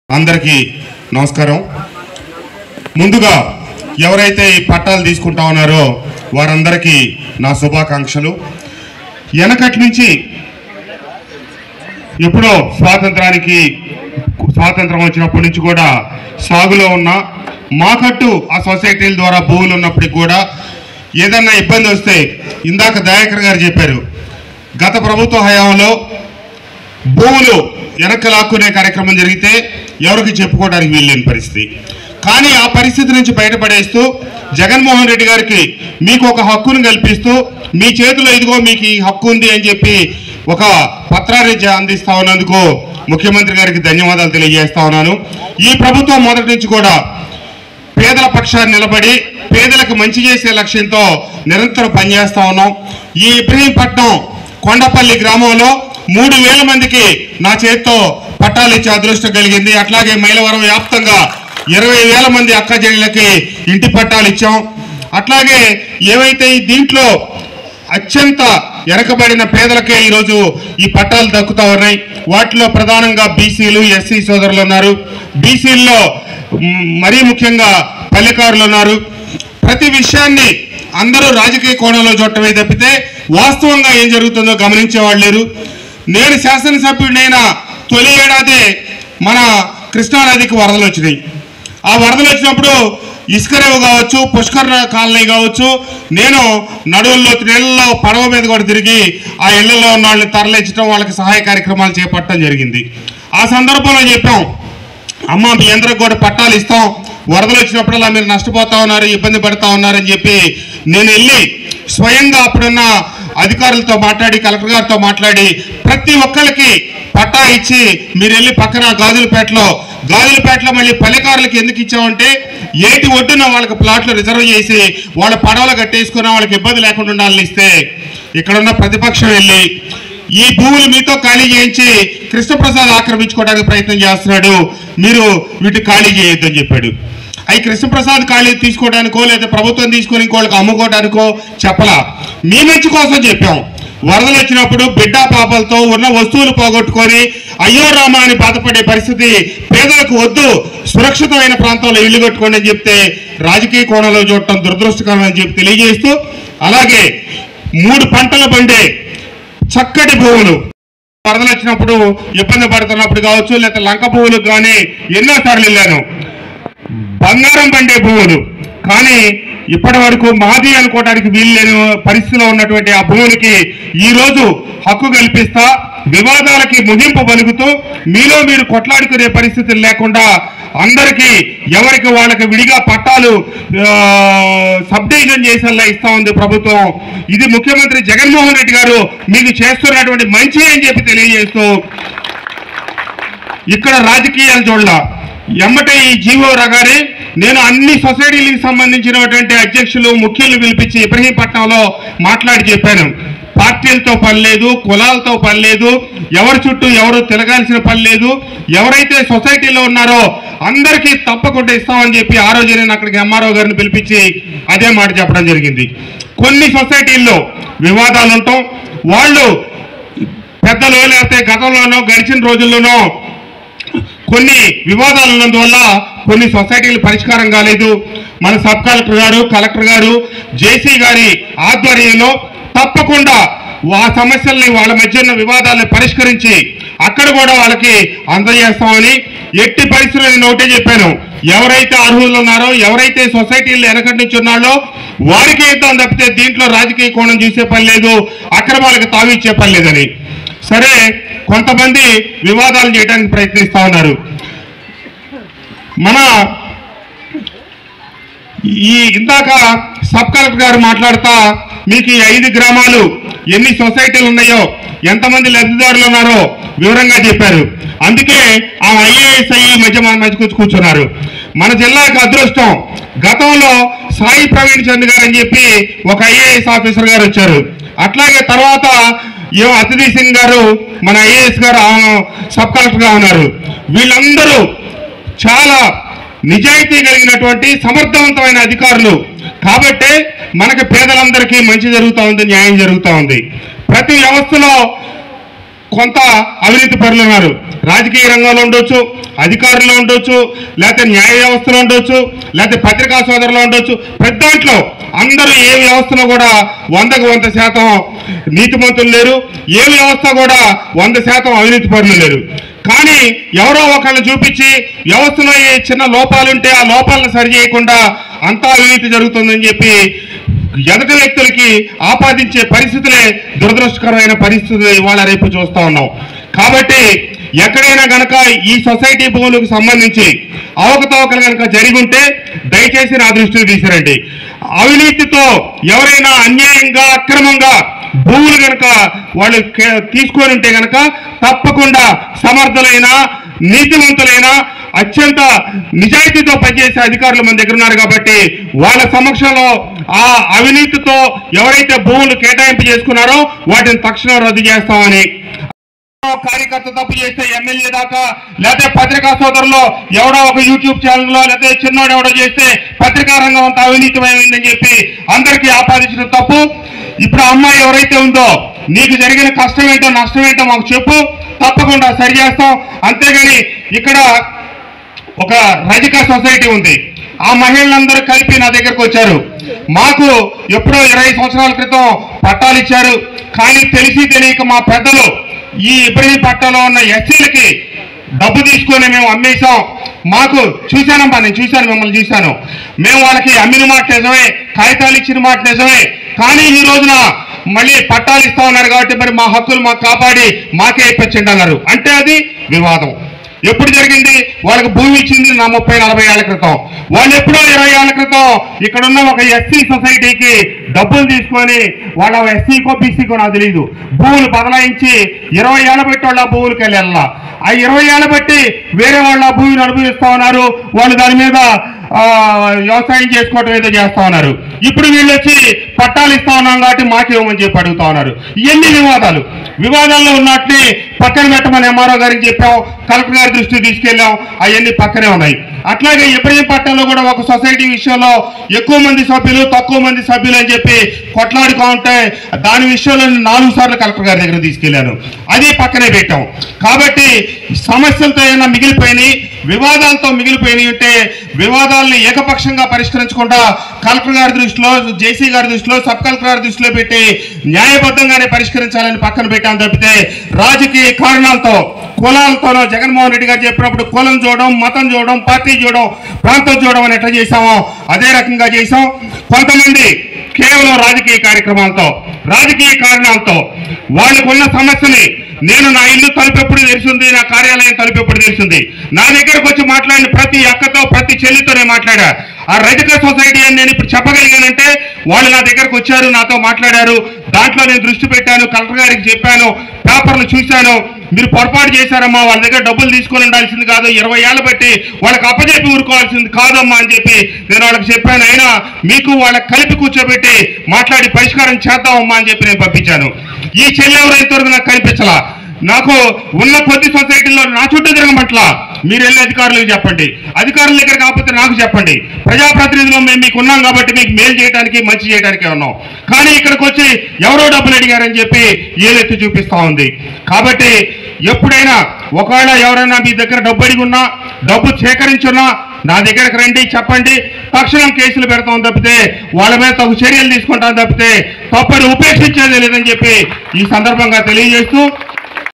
అందరికీ నమస్కారం ముందుగా ఎవరైతే ఈ పట్టాలు తీసుకుంటా ఉన్నారో వారందరికీ నా శుభాకాంక్షలు వెనకటి నుంచి ఎప్పుడో స్వాతంత్రానికి స్వాతంత్రం వచ్చినప్పటి నుంచి కూడా సాగులో ఉన్న మాకట్టు ఆ సొసైటీల ద్వారా భూములు ఉన్నప్పటికి కూడా ఏదన్నా ఇబ్బంది వస్తే ఇందాక దయాకర్ గారు చెప్పారు గత ప్రభుత్వ హయాంలో భూములు వెనక్కి లాక్కునే కార్యక్రమం జరిగితే ఎవరికి చెప్పుకోవడానికి వీల్లేని పరిస్థితి కానీ ఆ పరిస్థితి నుంచి బయటపడేస్తూ జగన్మోహన్ రెడ్డి గారికి మీకు ఒక హక్కును కల్పిస్తూ మీ చేతిలో ఇదిగో మీకు ఈ హక్కు ఉంది అని చెప్పి ఒక పత్రాన్ని జ- అందిస్తా ఉన్నందుకు ముఖ్యమంత్రి గారికి ధన్యవాదాలు తెలియజేస్తా ఉన్నాను ఈ ప్రభుత్వం మొదటి నుంచి కూడా పేదల పక్షాన్ని నిలబడి పేదలకు మంచి చేసే లక్ష్యంతో నిరంతరం పనిచేస్తా ఉన్నాం ఈ ఇబ్రహీంపట్నం కొండపల్లి గ్రామంలో మూడు వేల మందికి నా చేతితో పట్టాలు ఇచ్చే అదృష్టం కలిగింది అట్లాగే మైలవరం వ్యాప్తంగా ఇరవై వేల మంది అక్క చెల్లెలకి ఇంటి పట్టాలు ఇచ్చాం అట్లాగే ఏవైతే ఈ దీంట్లో అత్యంత వెనకబడిన పేదలకే ఈరోజు ఈ పట్టాలు దక్కుతా ఉన్నాయి వాటిలో ప్రధానంగా బీసీలు ఎస్సీ సోదరులు ఉన్నారు బీసీల్లో మ్, మరీ ముఖ్యంగా పల్లెకారులు ఉన్నారు ప్రతి విషయాన్ని అందరూ రాజకీయ కోణంలో చూడటమే తప్పితే వాస్తవంగా ఏం జరుగుతుందో గమనించే వాళ్ళు లేరు నేను శాసనసభ్యుడినైన తొలి ఏడాదే మన కృష్ణానదికి వరదలు వచ్చినాయి ఆ వరదలు వచ్చినప్పుడు ఇసుకరేవు కావచ్చు పుష్కర కాలనీ కావచ్చు నేను నడువుల్లో నీళ్ళలో పడవ మీద కూడా తిరిగి ఆ ఇళ్లలో ఉన్న వాళ్ళని తరలించడం వాళ్ళకి సహాయ కార్యక్రమాలు చేపట్టడం జరిగింది ఆ సందర్భంలో చెప్పాం అమ్మ మీ అందరికి కూడా పట్టాలు ఇస్తాం వరదలు వచ్చినప్పుడల్లా మీరు నష్టపోతా ఉన్నారు ఇబ్బంది పడతా ఉన్నారని చెప్పి నేను వెళ్ళి స్వయంగా అప్పుడున్న అధికారులతో మాట్లాడి కలెక్టర్ గారితో మాట్లాడి ప్రతి ఒక్కరికి పట్టా ఇచ్చి మీరు వెళ్ళి పక్కన గాజులపేటలో గాజులపేటలో మళ్ళీ పల్లెకారులకు ఎందుకు ఇచ్చామంటే ఏటి ఒడ్డున వాళ్ళకి ప్లాట్లు రిజర్వ్ చేసి వాళ్ళ పడవలు కట్టేసుకున్న వాళ్ళకి ఇబ్బంది లేకుండా ఉండాలని ఇస్తే ఇక్కడున్న ప్రతిపక్షం వెళ్ళి ఈ భూములు మీతో ఖాళీ చేయించి కృష్ణప్రసాద్ ఆక్రమించుకోవడానికి ప్రయత్నం చేస్తున్నాడు మీరు వీటి ఖాళీ చేయొద్దని చెప్పాడు అవి కృష్ణప్రసాద్ ఖాళీ తీసుకోవడానికో లేదా ప్రభుత్వం తీసుకొని ఇంకోళ్ళకి అమ్ముకోవడానికో చెప్పలా మీ మంచి కోసం చెప్పాం వరదలు వచ్చినప్పుడు బిడ్డ పాపలతో ఉన్న వస్తువులు పోగొట్టుకొని అయ్యో రామా అని బాధపడే పరిస్థితి పేదలకు వద్దు సురక్షితమైన ప్రాంతంలో ఇల్లు కట్టుకోండి అని చెప్తే రాజకీయ కోణంలో చూడటం దురదృష్టకరం అని చెప్పి తెలియజేస్తూ అలాగే మూడు పంటలు పండే చక్కటి భూములు వరదలు వచ్చినప్పుడు ఇబ్బంది పడుతున్నప్పుడు కావచ్చు లేకపోతే లంక భూములకు కానీ ఎన్నోసార్లు వెళ్ళాను బంగారం పండే భూములు కానీ ఇప్పటి వరకు మాది అనుకోవడానికి వీలు లేని పరిస్థితిలో ఉన్నటువంటి ఆ భూములకి ఈ రోజు హక్కు కల్పిస్తా వివాదాలకి ముగింపు పలుకుతూ మీలో మీరు కొట్లాడుకునే పరిస్థితులు లేకుండా అందరికీ ఎవరికి వాళ్ళకి విడిగా పట్టాలు ఆ, సబ్ డివిజన్ చేసేలా ఇస్తా ఉంది ప్రభుత్వం ఇది ముఖ్యమంత్రి జగన్మోహన్ రెడ్డి గారు మీకు చేస్తున్నటువంటి మంచి అని చెప్పి తెలియజేస్తూ ఇక్కడ రాజకీయాలు చూడాల ఎమ్మటే ఈ జీవో రగారి నేను అన్ని సొసైటీలకు సంబంధించినటువంటి అధ్యక్షులు ముఖ్యులు పిలిపించి ఇబ్రహీంపట్నంలో మాట్లాడి చెప్పాను పార్టీలతో పని లేదు కులాలతో పని లేదు ఎవరి చుట్టూ ఎవరు తిరగాల్సిన పని లేదు ఎవరైతే సొసైటీలో ఉన్నారో అందరికీ తప్పకుండా ఇస్తామని చెప్పి ఆ రోజు నేను అక్కడికి ఎంఆర్ఓ గారిని పిలిపించి అదే మాట చెప్పడం జరిగింది కొన్ని సొసైటీల్లో వివాదాలు ఉంటాం వాళ్ళు పెద్దలు లేకపోతే గతంలోనో గడిచిన రోజుల్లోనో కొన్ని వివాదాలు ఉన్నందువల్ల కొన్ని సొసైటీలు పరిష్కారం కాలేదు మన సబ్ కలెక్టర్ గారు కలెక్టర్ గారు జేసీ గారి ఆధ్వర్యంలో తప్పకుండా ఆ సమస్యల్ని వాళ్ళ మధ్య ఉన్న వివాదాలను పరిష్కరించి అక్కడ కూడా వాళ్ళకి అందజేస్తామని ఎట్టి పరిస్థితుల్లో నేను ఒకటే చెప్పాను ఎవరైతే అర్హులు ఉన్నారో ఎవరైతే సొసైటీలు వెనకటి నుంచి ఉన్నారో వారికి ఇద్దాం తప్పితే దీంట్లో రాజకీయ కోణం చూసే పని లేదు అక్రమాలకు తావిచ్చే పని లేదని సరే కొంతమంది వివాదాలు చేయడానికి ప్రయత్నిస్తా ఉన్నారు మన ఈ ఇందాక సబ్ కలెక్టర్ గారు మాట్లాడుతా మీకు ఈ ఐదు గ్రామాలు ఎన్ని సొసైటీలు ఉన్నాయో ఎంతమంది లబ్ధిదారులు ఉన్నారో వివరంగా చెప్పారు అందుకే ఆ ఐఏఎస్ అయ్యి మధ్య మన మధ్య కూర్చు- కూర్చున్నారు మన జిల్లాకు అదృష్టం గతంలో సాయి ప్రవీణ్ చంద్ గారు అని చెప్పి ఒక ఐఏఎస్ ఆఫీసర్ గారు వచ్చారు అట్లాగే తర్వాత ఏమో అతిథి సింగ్ గారు మన ఐఏఎస్ గారు ఆ, సబ్ కలెక్టర్ గా ఉన్నారు వీళ్ళందరూ చాలా నిజాయితీ కలిగినటువంటి సమర్థవంతమైన అధికారులు కాబట్టే మనకి పేదలందరికీ మంచి జరుగుతూ ఉంది న్యాయం జరుగుతూ ఉంది ప్రతి వ్యవస్థలో కొంత అవినీతి పరులు ఉన్నారు రాజకీయ రంగంలో ఉండొచ్చు అధికారులు ఉండొచ్చు లేకపోతే న్యాయ వ్యవస్థలో ఉండొచ్చు లేకపోతే పత్రికా సోదరులు ఉండొచ్చు ప్రతి దాంట్లో అందరూ ఏ వ్యవస్థలో కూడా వందకు వంద శాతం నీతిమంతులు లేరు ఏ వ్యవస్థ కూడా వంద శాతం అవినీతి పరులు లేరు కానీ ఎవరో ఒకళ్ళని చూపించి వ్యవస్థలో ఏ చిన్న లోపాలుంటే ఆ లోపాలను సరి చేయకుండా అంతా అవినీతి జరుగుతుందని చెప్పి ఎదటి వ్యక్తులకి ఆపాదించే పరిస్థితులే దురదృష్టకరమైన పరిస్థితులు ఇవాళ రేపు చూస్తా ఉన్నాం కాబట్టి ఎక్కడైనా గనక ఈ సొసైటీ భూములకు సంబంధించి అవకతవకలు గనక జరిగి ఉంటే దయచేసి నా దృష్టికి తీసుకురండి అవినీతితో ఎవరైనా అన్యాయంగా అక్రమంగా భూములు గనక వాళ్ళు కే- తీసుకొని ఉంటే గనక తప్పకుండా సమర్థులైన నీతివంతులైన అత్యంత నిజాయితీతో పనిచేసే అధికారులు మన దగ్గర ఉన్నారు కాబట్టి వాళ్ళ సమక్షంలో ఆ అవినీతితో ఎవరైతే భూములు కేటాయింపు చేసుకున్నారో వాటిని తక్షణం రద్దు చేస్తామని కార్యకర్త తప్పు చేస్తే ఎమ్మెల్యే దాకా లేకపోతే పత్రికా సోదరులు ఎవడో ఒక యూట్యూబ్ ఛానల్లో లేకపోతే చిన్నోడు ఎవడో చేస్తే పత్రికా రంగం అంతా అవినీతిమైందని చెప్పి అందరికీ ఆపాదించడం తప్పు ఇప్పుడు ఆ అమ్మాయి ఎవరైతే ఉందో నీకు జరిగిన కష్టం ఏంటో నష్టం ఏంటో మాకు చెప్పు తప్పకుండా సరి చేస్తాం అంతేగాని ఇక్కడ ఒక రజిక సొసైటీ ఉంది ఆ మహిళలందరూ కలిపి నా దగ్గరకు వచ్చారు మాకు ఎప్పుడో ఇరవై సంవత్సరాల క్రితం పట్టాలు ఇచ్చారు కానీ తెలిసి తెలియక మా పెద్దలు ఈ ఇబ్రహీం పట్టాలో ఉన్న ఎస్సీలకి డబ్బు తీసుకొని మేము అమ్మేశాం మాకు చూశానమ్మా నేను చూశాను మిమ్మల్ని చూశాను మేము వాళ్ళకి అమ్మిన మాట నిజమే కాగితాలు ఇచ్చిన మాట నిజమే కానీ ఈ రోజున మళ్ళీ పట్టాలు ఇస్తా ఉన్నారు కాబట్టి మరి మా హక్కులు మాకు కాపాడి మాకే ఇప్పించండి అన్నారు అంటే అది వివాదం ఎప్పుడు జరిగింది వాళ్ళకి భూమి ఇచ్చింది నా ముప్పై నలభై ఏళ్ల క్రితం వాళ్ళు ఎప్పుడో ఇరవై ఏళ్ల క్రితం ఇక్కడ ఉన్న ఒక ఎస్సీ సొసైటీకి డబ్బులు తీసుకొని వాళ్ళ ఎస్సీకో బీసీకో నాకు తెలియదు భూములు బదలాయించి ఇరవై ఏళ్ళ బట్టి వాళ్ళ ఆ భూములకి వెళ్ళి వెళ్ళాల ఆ ఇరవై ఏళ్ళ బట్టి వేరే వాళ్ళ ఆ భూమిని అనుభవిస్తా ఉన్నారు వాళ్ళు దాని మీద ఆ, వ్యవసాయం చేసుకోవటం ఏదో చేస్తా ఉన్నారు ఇప్పుడు వీళ్ళు వచ్చి పట్టాలు ఇస్తా ఉన్నాం కాబట్టి మాకు ఇవ్వమని చెప్పి అడుగుతా ఉన్నారు ఇవన్నీ వివాదాలు వివాదాల్లో ఉన్నట్టు పక్కన పెట్టమని ఎంఆర్ఓ గారికి చెప్పాం కలెక్టర్ గారి దృష్టికి తీసుకెళ్ళాం అవన్నీ పక్కనే ఉన్నాయి అట్లాగే ఇబ్రహీం పట్టణంలో కూడా ఒక సొసైటీ విషయంలో ఎక్కువ మంది సభ్యులు తక్కువ మంది సభ్యులు అని చెప్పి కొట్లాడుకో ఉంటే దాని విషయంలో నేను నాలుగు సార్లు కలెక్టర్ గారి దగ్గర తీసుకెళ్లాను అది పక్కనే పెట్టాం కాబట్టి సమస్యలతో ఏమైనా మిగిలిపోయినాయి వివాదాలతో మిగిలిపోయినాయి ఉంటే వివాదాలను ఏకపక్షంగా పరిష్కరించకుండా కలెక్టర్ గారి దృష్టిలో జేసీ గారి దృష్టిలో సబ్ కలెక్టర్ గారి దృష్టిలో పెట్టి న్యాయబద్ధంగానే పరిష్కరించాలని పక్కన పెట్టాం తప్పితే రాజకీయ కారణాలతో కులాలతోనో జగన్మోహన్ రెడ్డి గారు చెప్పినప్పుడు కులం చూడడం మతం చూడడం పార్టీ చూడడం ప్రాంతం చూడడం అని ఎట్లా చేశామో అదే రకంగా చేశాం కొంతమంది కేవలం రాజకీయ కార్యక్రమాలతో రాజకీయ కారణాలతో వాళ్ళకున్న సమస్యని నేను నా ఇల్లు తలుపు ఎప్పుడు తెలిసింది నా కార్యాలయం తలుపు ఎప్పుడు తెలిసింది నా దగ్గరకు వచ్చి మాట్లాడిన ప్రతి అక్కతో ప్రతి చెల్లితో నేను మాట్లాడా ఆ రజక సొసైటీ అని నేను ఇప్పుడు చెప్పగలిగానంటే వాళ్ళు నా దగ్గరకు వచ్చారు నాతో మాట్లాడారు దాంట్లో నేను దృష్టి పెట్టాను కలెక్టర్ గారికి చెప్పాను పేపర్లు చూశాను మీరు పొరపాటు చేశారమ్మా వాళ్ళ దగ్గర డబ్బులు తీసుకొని ఉండాల్సింది కాదు ఇరవై ఏళ్ళ బట్టి వాళ్ళకి అప్పచెప్పి ఊరుకోవాల్సింది కాదమ్మా అని చెప్పి నేను వాళ్ళకి చెప్పాను అయినా మీకు వాళ్ళకి కలిపి కూర్చోబెట్టి మాట్లాడి పరిష్కారం చేద్దామమ్మా అని చెప్పి నేను పంపించాను ఈ చెల్లి ఎవరు ఇంతవరకు నాకు కనిపించలా నాకు ఉన్న కొద్ది సొసైటీలో నా చుట్టూ తిరగమట్ల మీరు వెళ్ళి అధికారులకు చెప్పండి అధికారుల దగ్గర కాకపోతే నాకు చెప్పండి ప్రజాప్రతినిధులు మేము మీకు ఉన్నాం కాబట్టి మీకు మేలు చేయడానికి మంచి చేయడానికి ఉన్నాం కానీ ఇక్కడికి వచ్చి ఎవరో డబ్బులు అడిగారని చెప్పి ఏదెత్తి చూపిస్తా ఉంది కాబట్టి ఎప్పుడైనా ఒకవేళ ఎవరైనా మీ దగ్గర డబ్బు అడిగి ఉన్నా డబ్బు సేకరించున్నా నా దగ్గరకు రండి చెప్పండి తక్షణం కేసులు పెడతాం తప్పితే వాళ్ళ మీద తగు చర్యలు తీసుకుంటాం తప్పితే తప్పని ఉపేక్షించేది లేదని చెప్పి ఈ సందర్భంగా తెలియజేస్తూ